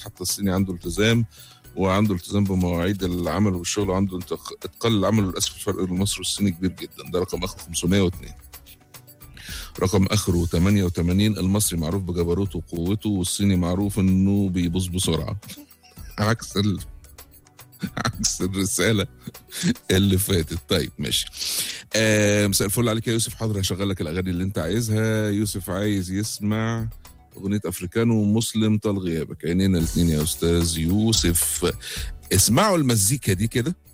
حتى الصيني عنده التزام وعنده التزام بمواعيد العمل والشغل وعنده انتق- اتقان العمل وللاسف الفرق بين مصر والصين كبير جدا ده رقم اخره 502 رقم اخره 88 المصري معروف بجبروته وقوته والصيني معروف انه بيبوظ بسرعه عكس ال... عكس الرساله اللي فاتت طيب ماشي آه مساء الفل عليك يا يوسف حاضر هشغل لك الاغاني اللي انت عايزها يوسف عايز يسمع اغنيه افريكانو ومسلم طال غيابك عينينا الاثنين يا استاذ يوسف اسمعوا المزيكا دي كده